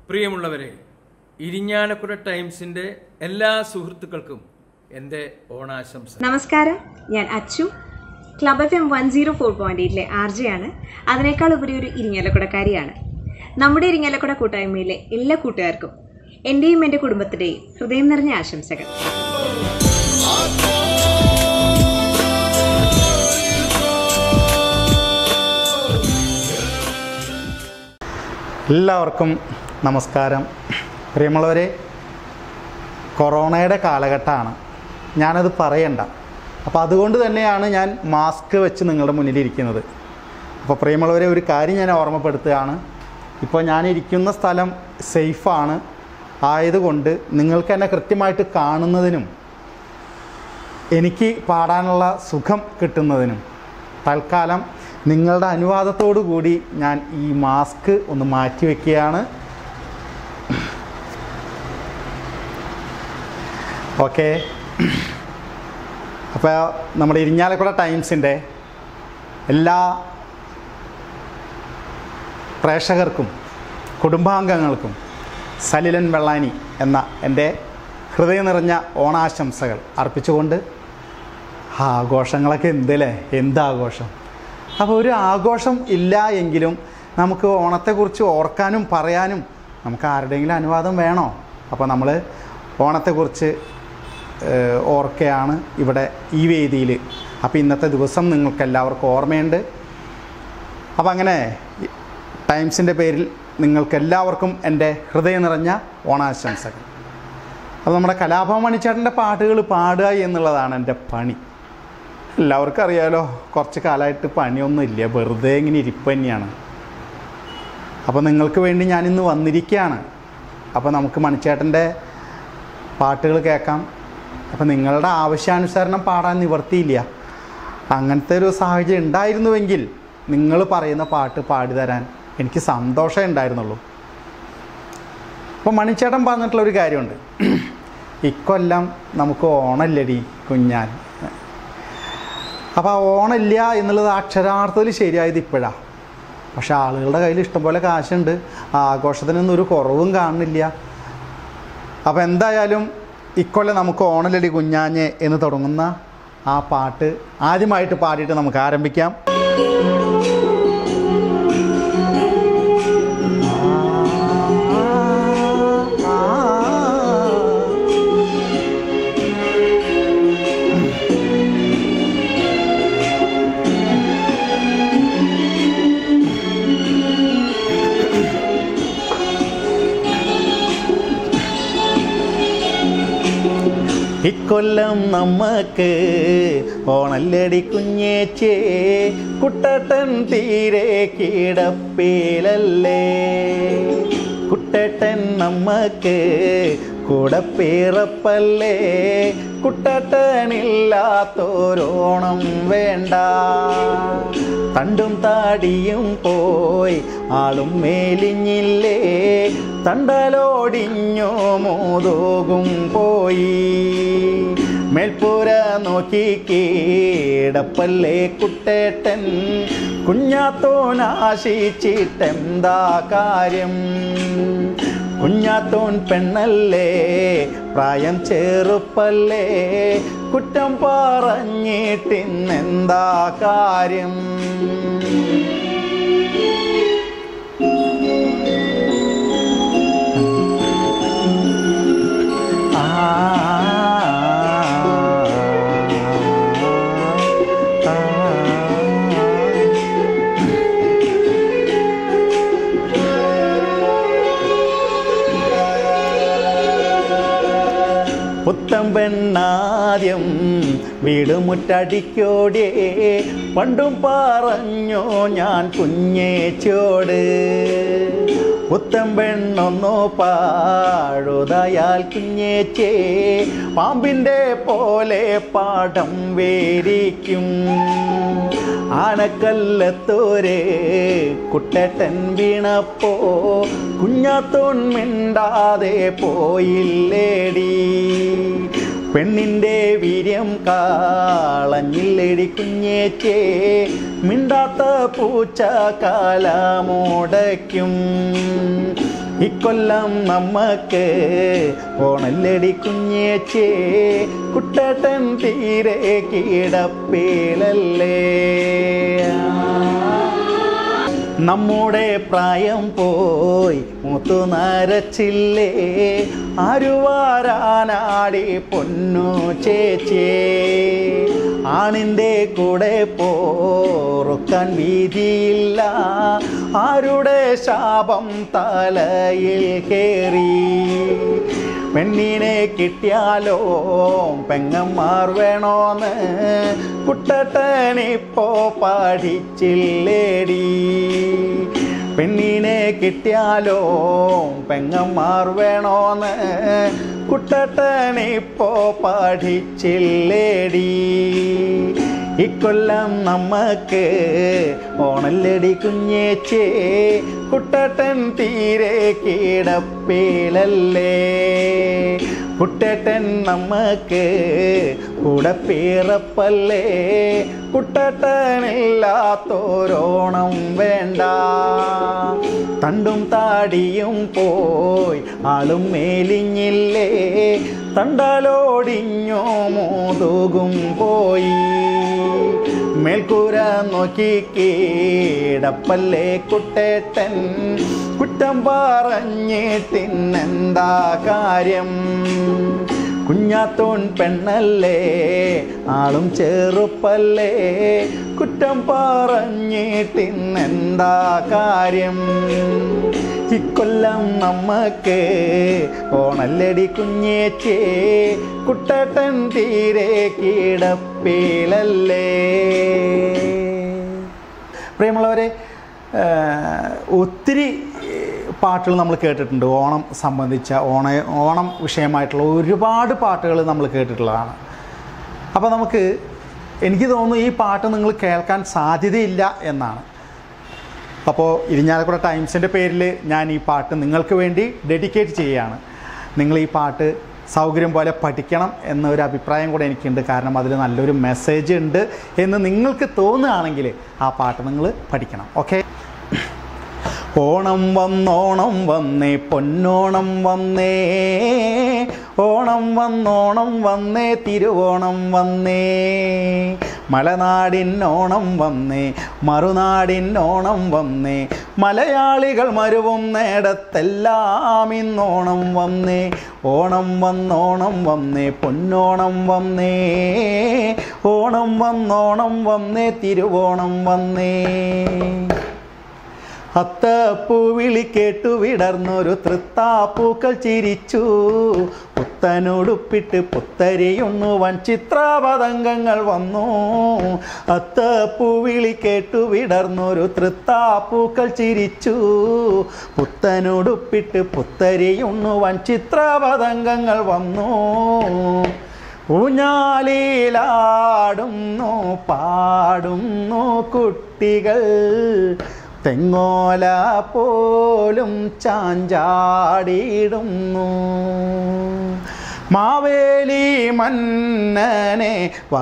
പ്രിയമുള്ളവരെ ഇരിഞ്ഞാലക്കുട ടൈംസിന്റെ എല്ലാ സുഹൃത്തുക്കൾക്കും എൻ്റെ ഓണാശംസ നമസ്കാരം ഞാൻ Achu club F M one zero four point എയ്റ്റിലെ ആർ ജെ ആണ് അതിനേക്കാൾ ഉപരി ഒരു ഇരിങ്ങാലക്കുടക്കാരിയാണ് നമ്മുടെ ഇരിങ്ങാലക്കുട കൂട്ടായ്മയിലെ എല്ലാ കൂട്ടുകാർക്കും എൻ്റെയും എൻ്റെ കുടുംബത്തിൻ്റെയും ഹൃദയം നിറഞ്ഞ ആശംസകൾ എല്ലാവർക്കും നമസ്കാരം പ്രിയമുള്ളവരെ കൊറോണയുടെ കാലഘട്ടമാണ് ഞാനത് പറയണ്ട അപ്പോൾ അതുകൊണ്ട് തന്നെയാണ് ഞാൻ മാസ്ക് വെച്ച് നിങ്ങളുടെ മുന്നിലിരിക്കുന്നത് അപ്പോൾ പ്രിയമുള്ളവരെ ഒരു കാര്യം ഞാൻ ഓർമ്മപ്പെടുത്തുകയാണ് ഇപ്പോൾ ഞാൻ ഇരിക്കുന്ന സ്ഥലം സേഫാണ് ആയതുകൊണ്ട് നിങ്ങൾക്ക് എന്നെ കൃത്യമായിട്ട് കാണുന്നതിനും എനിക്ക് പാടാനുള്ള സുഖം കിട്ടുന്നതിനും തൽക്കാലം നിങ്ങളുടെ അനുവാദത്തോടു കൂടി ഞാൻ ഈ മാസ്ക് ഒന്ന് മാറ്റി വയ്ക്കുകയാണ് ഓക്കെ അപ്പോൾ നമ്മുടെ ഇരിഞ്ഞാലക്കുട ടൈംസിൻ്റെ എല്ലാ പ്രേക്ഷകർക്കും കുടുംബാംഗങ്ങൾക്കും സലിലൻ വെള്ളാനി എന്ന എൻ്റെ ഹൃദയം നിറഞ്ഞ ഓണാശംസകൾ അർപ്പിച്ചുകൊണ്ട് ആഘോഷങ്ങളൊക്കെ എന്തല്ലേ എന്താഘോഷം അപ്പോൾ ഒരു ആഘോഷം ഇല്ല എങ്കിലും നമുക്ക് ഓണത്തെക്കുറിച്ച് ഓർക്കാനും പറയാനും നമുക്ക് ആരുടെയെങ്കിലും അനുവാദം വേണോ അപ്പോൾ നമ്മൾ ഓണത്തെക്കുറിച്ച് ഏഹ്, ഓർക്കുകയാണ് ഇവിടെ ഈ വേദിയിൽ അപ്പോൾ ഇന്നത്തെ ദിവസം നിങ്ങൾക്ക് എല്ലാവർക്കും ഓർമ്മയുണ്ട് അപ്പോൾ അങ്ങനെ ടൈംസിൻ്റെ പേരിൽ നിങ്ങൾക്ക് എല്ലാവർക്കും എൻ്റെ ഹൃദയം നിറഞ്ഞ ഓണാശംസകൾ അപ്പോൾ നമ്മുടെ കലാഭവൻ മണിച്ചേട്ടൻ്റെ പാട്ടുകൾ പാടുക എന്നുള്ളതാണ് എൻ്റെ പണി എല്ലാവർക്കും അറിയാലോ കുറച്ച് കാലമായിട്ട് പണിയൊന്നും ഇല്ല വെറുതെ ഇങ്ങനെ ഇരിപ്പ് തന്നെയാണ് അപ്പോൾ നിങ്ങൾക്ക് വേണ്ടി ഞാനിന്ന് വന്നിരിക്കുകയാണ് അപ്പോൾ നമുക്ക് മണിച്ചേട്ടൻ്റെ പാട്ടുകൾ കേൾക്കാം അപ്പോൾ നിങ്ങളുടെ ആവശ്യാനുസരണം പാടാൻ നിവർത്തിയില്ല അങ്ങനത്തെ ഒരു സാഹചര്യം ഉണ്ടായിരുന്നുവെങ്കിൽ നിങ്ങൾ പറയുന്ന പാട്ട് പാടി തരാൻ എനിക്ക് സന്തോഷമേ ഉണ്ടായിരുന്നുള്ളൂ അപ്പോൾ മണിച്ചേട്ടൻ പറഞ്ഞിട്ടുള്ള ഒരു കാര്യമുണ്ട് ഇക്കൊല്ലം നമുക്ക് ഓണമില്ലടി കുഞ്ഞാൻ അപ്പോൾ ആ ഓണമില്ല എന്നുള്ളത് അക്ഷരാർത്ഥത്തിൽ ശരിയായത് ഇപ്പോഴാണ് പക്ഷെ ആളുകളുടെ കയ്യിൽ ഇഷ്ടംപോലെ കാശുണ്ട് ആ ആഘോഷത്തിനൊന്നും ഒരു കുറവും കാണുന്നില്ല അപ്പോൾ എന്തായാലും ഇക്കൊല്ലം നമുക്ക് ഓണലടി കുഞ്ഞാഞ്ഞ് എന്ന് തുടങ്ങുന്ന ആ പാട്ട് ആദ്യമായിട്ട് പാടിയിട്ട് നമുക്ക് ആരംഭിക്കാം ആ, ആ, ആ. ഇക്കൊല്ലം നമ്മക്ക് ഓണല്ലടി കുഞ്ഞേച്ചേ കുട്ടട്ടൻ തീരെ കിടപ്പിലല്ലേ കുട്ടട്ടൻ നമ്മക്ക് കൂടപ്പിറപ്പല്ലേ കുട്ടട്ടനില്ലാത്തോരോണം വേണ്ട തണ്ടും താടിയും പോയി ആളും മേലിഞ്ഞില്ലേ തണ്ടലോടിഞ്ഞോ മോതോകും പോയി മേൽപ്പുര നോക്കി കീടപ്പല്ലേ കുട്ടേട്ടൻ കുഞ്ഞാത്തോനാശിച്ചിട്ടെന്താ കാര്യം കുഞ്ഞാത്തോൻ പെണ്ണല്ലേ പ്രായം ചെറുപ്പല്ലേ കുറ്റം പറഞ്ഞിട്ടിന്നെന്താ കാര്യം ആ പുത്തം പെണ്ണാദ്യം വീട് മുറ്റടിക്കോടേ പണ്ടും പറഞ്ഞോ ഞാൻ കുഞ്ഞേച്ചോട് പുത്തം പെണ്ണൊന്നോ പാഴുതയാൽ കുഞ്ഞേച്ചേ പാമ്പിൻ്റെ പോലെ പാടം വേരിക്കും ആനക്കല്ലത്തോരെ കുട്ടട്ടൻ വീണപ്പോ കുഞ്ഞാത്തോൻ മിണ്ടാതെ പോയില്ലേടി പെണ്ണിൻ്റെ വീര്യം കാളഞ്ഞില്ലേടി കുഞ്ഞേച്ചേ മിണ്ടാത്ത പൂച്ച കാലമുടയ്ക്കും ഇക്കൊല്ലം നമ്മക്ക് ഓണല്ലടി കുഞ്ഞേച്ചേ കുട്ടട്ടൻ തീരെ കിടപ്പിലല്ലേ നമ്മുടെ പ്രായം പോയി മുത്തു നരച്ചില്ലേ ആരുവാരാനാടി പൊന്നു ചേച്ചേ ആണിൻ്റെ കൂടെ പോറുക്കാൻ വീതിയില്ല ആരുടെ ശാപം തലയിൽ കയറി പെണ്ണിനെ കിട്ടിയാലോ പെങ്ങന്മാർ വേണോന്ന് കുട്ടട്ടനിപ്പോ പഠിച്ചില്ലേടി പെണ്ണിനെ കിട്ടിയാലോ പെങ്ങന്മാർ വേണോന്ന് കുട്ടട്ടനിപ്പോ പഠിച്ചില്ലേടി ഇക്കൊല്ലം നമ്മക്ക് ഓണല്ലടി കുഞ്ഞേച്ചേ കുട്ടട്ടൻ തീരെ കിടപ്പിലല്ലേ കുട്ടട്ടൻ നമ്മക്ക് കൂടെ പിറപ്പല്ലേ കുട്ടട്ടനില്ലാത്തോരോണം വേണ്ട തണ്ടും താടിയും പോയി ആളും മേലിഞ്ഞില്ലേ തണ്ടാലോടിഞ്ഞോ മോതുകും പോയി മേൽക്കൂര നോക്കി കീടപ്പല്ലേ കുട്ടേട്ടൻ കുറ്റം പറഞ്ഞിട്ടിന്നെന്താ കാര്യം കുഞ്ഞാത്തോൺ പെണ്ണല്ലേ ആളും ചെറുപ്പല്ലേ കുറ്റം പറഞ്ഞിട്ടിന്നെന്താ കാര്യം ഇക്കൊല്ലം നമ്മക്ക് ഓണല്ലടി കുഞ്ഞേച്ചേ കുട്ടട്ടൻ തീരെ കിടപ്പിലല്ലേ പ്രിയമുള്ളവരെ ആ, ഒത്തിരി പാട്ടുകൾ നമ്മൾ കേട്ടിട്ടുണ്ട് ഓണം സംബന്ധിച്ച ഓണ ഓണം വിഷയമായിട്ടുള്ള ഒരുപാട് പാട്ടുകൾ നമ്മൾ കേട്ടിട്ടുള്ളതാണ് അപ്പോൾ നമുക്ക് എനിക്ക് തോന്നുന്നു ഈ പാട്ട് നിങ്ങൾ കേൾക്കാൻ സാധ്യതയില്ല എന്നാണ് അപ്പോൾ ഇരിഞ്ഞാലക്കുട ടൈംസിൻ്റെ പേരിൽ ഞാൻ ഈ പാട്ട് നിങ്ങൾക്ക് വേണ്ടി ഡെഡിക്കേറ്റ് ചെയ്യുകയാണ് നിങ്ങൾ ഈ പാട്ട് സൗകര്യം പോലെ പഠിക്കണം എന്നൊരു അഭിപ്രായം കൂടെ എനിക്കുണ്ട് കാരണം അതിൽ നല്ലൊരു മെസ്സേജ് ഉണ്ട് എന്ന് നിങ്ങൾക്ക് തോന്നുകയാണെങ്കിൽ ആ പാട്ട് നിങ്ങൾ പഠിക്കണം ഓക്കെ ഓണം വന്നോണം വന്നേ പൊന്നോണം വന്നേ ഓണം വന്നോണം വന്നേ തിരുവോണം വന്നേ മലനാടിൻ ഓണം വന്നേ മറുനാടിൻ ഓണം വന്നേ മലയാളികൾ മരുവും നേടത്തെല്ലാം ഇന്നോണം വന്നേ ഓണം വന്നോണം വന്നേ പൊന്നോണം വന്നേ ഓണം വന്നോണം വന്നേ തിരുവോണം വന്നേ അത്തപ്പൂവിളി കേട്ടു വിടർന്നൊരു തൃത്താപ്പൂക്കൾ ചിരിച്ചു പുത്തനുടുപ്പിട്ട് പുത്തരിയുണ്ണുവൻ ചിത്രപതംഗങ്ങൾ വന്നു അത്തപ്പൂവിളി കേട്ടു വിടർന്നൊരു തൃത്താപ്പൂക്കൾ ചിരിച്ചു പുത്തനുടുപ്പിട്ട് പുത്തരിയുണ്ണുവൻ ചിത്രപതംഗങ്ങൾ വന്നു ഊഞ്ഞാലിലാടുന്നു പാടുന്നു കുട്ടികൾ തെങ്ങോല പോലും ചാഞ്ചാടിയിടുന്നു മാവേലി മന്നനെ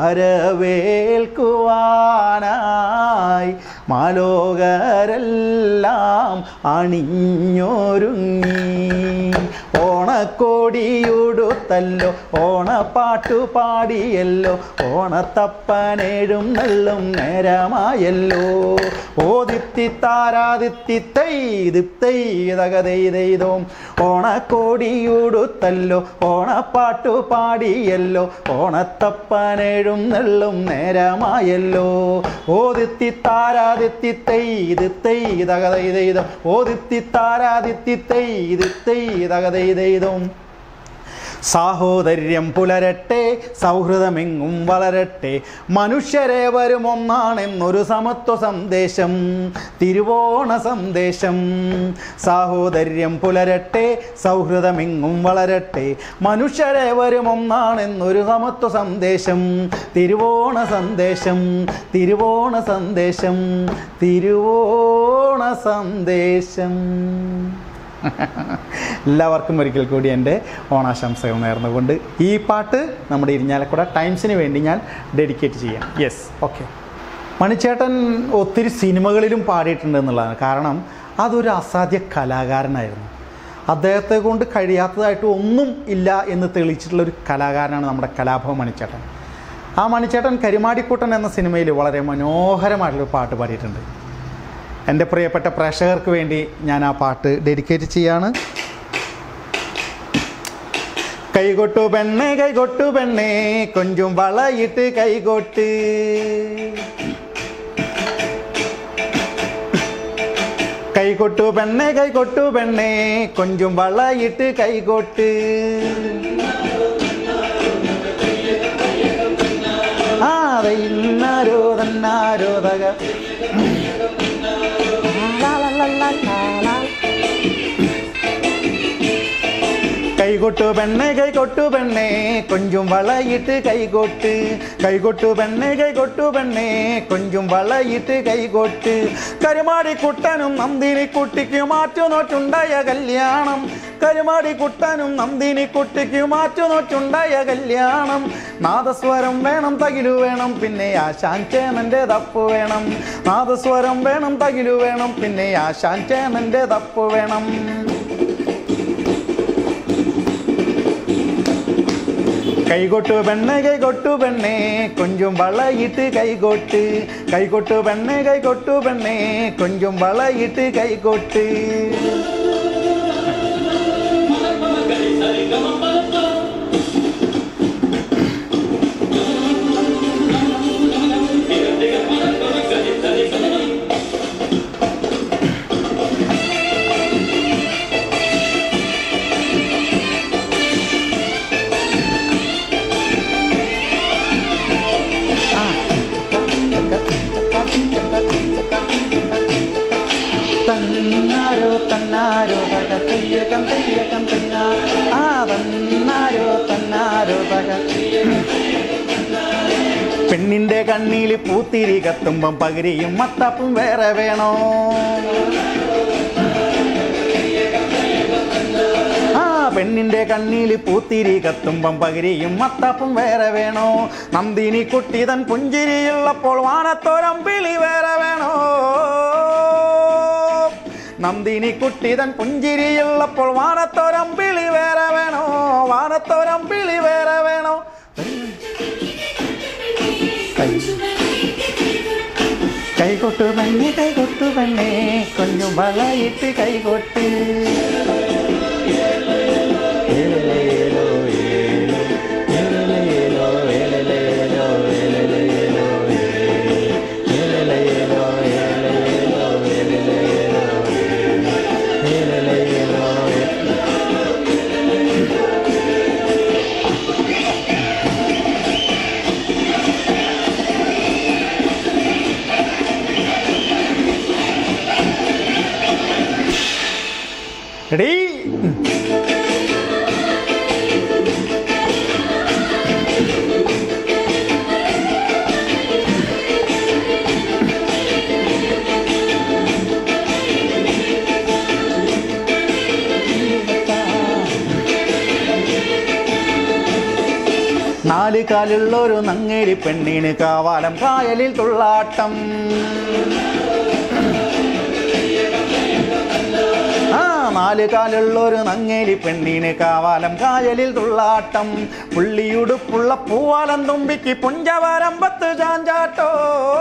വരവേൽക്കുവാനായി മാലോകരെല്ലാം അണിഞ്ഞൊരുങ്ങി ഓണക്കോടിയുടുത്തല്ലോ ഓണപ്പാട്ടു പാടിയല്ലോ ഓണത്തപ്പനേഴും നെല്ലും നേരമായല്ലോ ഓദിത്തി താരാദിത്തി തൈ തകതെയ്തോം ഓണക്കോടിയുടുത്തല്ലോ ഓണപ്പാട്ടു പാടിയല്ലോ ഓണത്തപ്പനേഴും നെല്ലും നേരമായല്ലോ ഓദിത്തി താരാദിത്തി തൈ തകതെയ്തോ ഓദിത്തി താരാദിത്തി തൈ തകതെയ്തോ സാഹോദര്യം പുലരട്ടെ സൗഹൃദമെങ്ങും വളരട്ടെ മനുഷ്യരെ വരും ഒന്നാണെന്നൊരു സമത്വ സന്ദേശം തിരുവോണ സന്ദേശം സാഹോദര്യം പുലരട്ടെ സൗഹൃദമെങ്ങും വളരട്ടെ മനുഷ്യരെ വരും ഒന്നാണെന്നൊരു സമത്വ സന്ദേശം തിരുവോണ സന്ദേശം തിരുവോണ സന്ദേശം തിരുവോണ സന്ദേശം എല്ലാവർക്കും ഒരിക്കൽ കൂടി എൻ്റെ ഓണാശംസകൾ നേർന്നുകൊണ്ട് ഈ പാട്ട് നമ്മുടെ ഇരിഞ്ഞാലക്കുട ടൈംസിന് വേണ്ടി ഞാൻ ഡെഡിക്കേറ്റ് ചെയ്യാം യെസ് ഓക്കെ മണിച്ചേട്ടൻ ഒത്തിരി സിനിമകളിലും പാടിയിട്ടുണ്ട് എന്നുള്ളതാണ് കാരണം അതൊരു അസാധ്യ കലാകാരനായിരുന്നു അദ്ദേഹത്തെ കൊണ്ട് കഴിയാത്തതായിട്ട് ഒന്നും ഇല്ല എന്ന് തെളിയിച്ചിട്ടുള്ള ഒരു കലാകാരനാണ് നമ്മുടെ കലാഭവൻ മണിച്ചേട്ടൻ ആ മണിച്ചേട്ടൻ കരിമാടിക്കൂട്ടൻ എന്ന സിനിമയിൽ വളരെ മനോഹരമായിട്ടുള്ളൊരു പാട്ട് പാടിയിട്ടുണ്ട് എൻ്റെ പ്രിയപ്പെട്ട പ്രേക്ഷകർക്ക് വേണ്ടി ഞാൻ ആ പാട്ട് ഡെഡിക്കേറ്റ് ചെയ്യാണ് കൈകൊട്ടു പെണ്ണേ കൈകൊട്ടു പെണ്ണേ കൊഞ്ചും വളയിട്ട് കൈകൊട്ട് കൈകൊട്ടു പെണ്ണേ കൈകൊട്ടു പെണ്ണേ കൊഞ്ചും വളയിട്ട് കൈകൊട്ട് ആ തന്നാരോ തന്നാരോ തക ലാ, ലാ, ലാ, ലാ, ലാ, ലാ. കൈകൊട്ടു പെണ്ണെ കൈകൊട്ടു പെണ്ണെ കൊഞ്ചും വളയിട്ട് കൈകൊട്ട് കൈകൊട്ടു പെണ്ണെ കൈകൊട്ടു പെണ്ണെ കൊഞ്ചും വളയിട്ട് കൈകൊട്ട് കരുമാടി കുട്ടനും നന്ദിനി കുട്ടിക്ക് മാറ്റു നോറ്റുണ്ടായ കല്യാണം കരുമാടി കുട്ടനും നന്ദിനി കുട്ടിക്ക് മാറ്റു നോറ്റുണ്ടായ കല്യാണം നാദസ്വരം വേണം തകിലു വേണം പിന്നെ ആശാൻ ചേനന്റെ തപ്പ് വേണം നാദസ്വരം വേണം തകിലു വേണം പിന്നെ ആശാൻ ചേനന്റെ തപ്പ് വേണം കൈകൊട്ടു പെണ്ണെ കൈകൊട്ടു പെണ്ണെ കൊഞ്ചും വളയിട്ട് കൈകൊട്ട് കൈകൊട്ടു പെണ്ണെ കൈകൊട്ടു പെണ്ണെ കൊഞ്ചും വളയിട്ട് കൈകൊട്ട് തന്നാരോ തന്നാരോ തക തെയ്യകം തെയ്യകം തന്നാ ആ തന്നാരോ തന്നാരോ തക പെണ്ണിന്റെ കണ്ണിൽ പൂത്തിരി കത്തുമ്പം പകരിയും മത്തപ്പും വേറെ വേണോ ആ പെണ്ണിന്റെ കണ്ണിൽ പൂത്തിരി കത്തുമ്പം പകരിയും മത്തപ്പും വേറെ വേണോ നന്ദിനി കുട്ടിതൻ പുഞ്ചിരിയുള്ളപ്പോൾ വാനത്തോരമ്പിളി വേറെ വേണോ നന്ദിനി കുട്ടിതൻ പുഞ്ചിരിയുള്ളപ്പോൾ വാനത്തോരമ്പിളി വേറെ വേണോ വാനത്തോരമ്പിളി വേറെ വേണോ കൈ കൈകൊട്ടു പെണ്ണെ കൈകൊട്ടു പെണ്ണെ കൊഞ്ഞു വളയിട്ട് കൈകൊട്ട് ഏലേലോ, ഏലോ, ഏലേലോ, ഏലേലോ, ഏലേലോ, ഏലേലോ, ഏലേലോ, ഏലേലോ, ഏലേലോ, എടീ നാല് കാലുള്ളൊരു നങ്ങേരി പെണ്ണിന് കാവാലം കായലിൽ തുള്ളാട്ടം ആ നാല് കാലുള്ളൊരു നങ്ങേലി പെണ്ണിന് കാവാലം കായലിൽ തുള്ളാട്ടം പുള്ളിയുടുപ്പുള്ള പൂവാലം തുമ്പിക്ക് പുഞ്ചവരമ്പത്ത് ചാഞ്ചാട്ടോ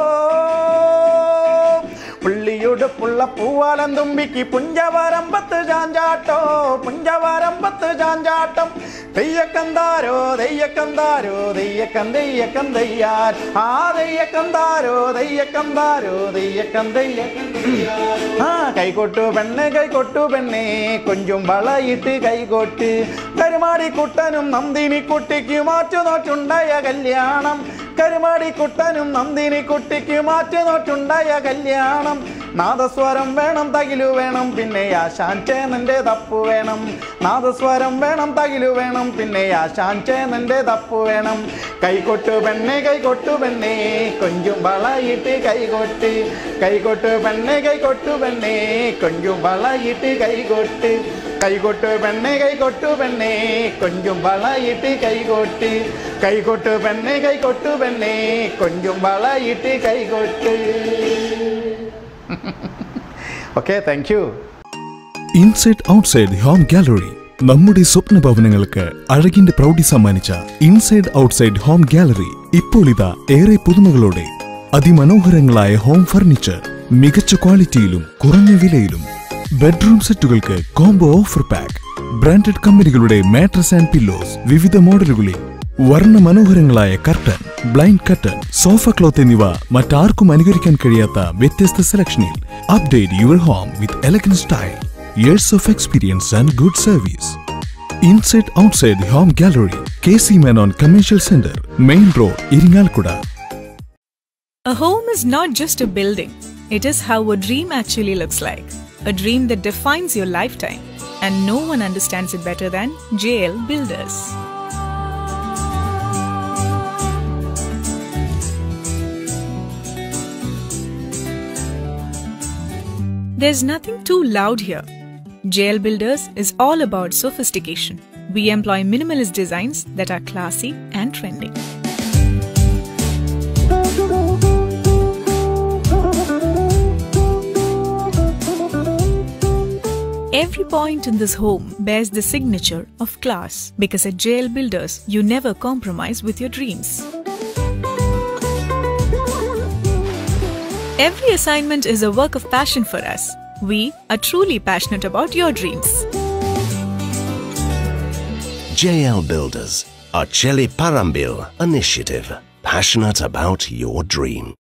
പുള്ളിയുടുപ്പുള്ള പൂവാലം തുമ്പിക്ക് പുഞ്ചവരമ്പത്ത് ചാഞ്ചാട്ടോ പുഞ്ചവരമ്പത്ത് ചാഞ്ചാട്ടം തെയ്യക്കന്താരോ തെയ്യക്കന്താരോ തെയ്യക്കം തെയ്യക്കം തെയ്യാൻ ആ തെയ്യക്കന്താരോ തെയ്യക്കന്താരോ തെയ്യക്കം തെയ്യക്കം ആ കൈകൊട്ടു പെണ്ണെ കൈകൊട്ടു പെണ്ണെ കൊഞ്ചും വളയിട്ട് കൈകൊട്ട് കരുമാടി കുട്ടനും നന്ദിനി കുട്ടിക്ക് മാറ്റു നോറ്റുണ്ടായ കല്യാണം കരുമാടി കുട്ടനും നന്ദിനി കുട്ടിക്ക് മാറ്റു നോറ്റുണ്ടായ കല്യാണം നാദസ്വരം വേണം തകിലു വേണം പിന്നെ ആശാൻ ചേനന്റെ തപ്പു വേണം നാദസ്വരം വേണം തകിലു വേണം പിന്നെ ആശാൻ ചേനന്റെ തപ്പു വേണം കൈകൊട്ടു പെണ്ണെ കൈകൊട്ടു പെണ്ണെ കൊഞ്ചും വളയിട്ട് കൈകൊട്ട് കൈകൊട്ടു പെണ്ണെ കൈകൊട്ടു പെണ്ണെ കൊഞ്ചും വളയിട്ട് കൈകൊട്ട് കൈകൊട്ടു പെണ്ണെ കൈകൊട്ടു പെണ്ണെ കൊഞ്ചും വളയിട്ട് കൈകൊട്ട് കൈകൊട്ടു പെണ്ണെ കൈകൊട്ടു പെണ്ണെ കൊഞ്ചും വളയിട്ട് കൈകൊട്ട് okay thank you inside outside home gallery നമ്മുടെ സ്വപ്ന ഭവനങ്ങൾക്ക് അഴകിന്റെ പ്രൗഢി സമ്മാനിച്ച ഇൻസൈഡ് ഔട്ട്സൈഡ് ഹോം ഗാലറി ഇപ്പോൾ ഇതാ ഏറെ പുതുമകളോടെ അതിമനോഹരങ്ങളായ ഹോം ഫർണിച്ചർ മികച്ച ക്വാളിറ്റിയിലും കുറഞ്ഞ വിലയിലും ബെഡ്റൂം സെറ്റുകൾക്ക് കോംബോ ഓഫർ പാക്ക് ബ്രാൻഡഡ് കമ്പനികളുടെ മാട്രസ് ആൻഡ് പില്ലോസ് വിവിധ മോഡലുകളിൽ വർണ്ണ മനോഹരങ്ങളായ curtain blind curtain sofa cloth എന്നിവ മറ്റാർക്കും അനുകരിക്കാൻ കഴിയാത്ത വ്യത്യസ്ത സെലക്ഷനിൽ update your home with elegant style years of experience and good service inside outside home gallery K C Menon commercial centre main road Irinjalakuda A home is not just a building, it is how a dream actually looks like. A dream that defines your lifetime. And no one understands it better than JL Builders. There's nothing too loud here. JL Builders is all about sophistication. We employ minimalist designs that are classy and trendy. Every point in this home bears the signature of class because at JL Builders, you never compromise with your dreams. Every assignment is a work of passion for us. We are truly passionate about your dreams. JL Builders, a Chile Parambil initiative, passionate about your dream.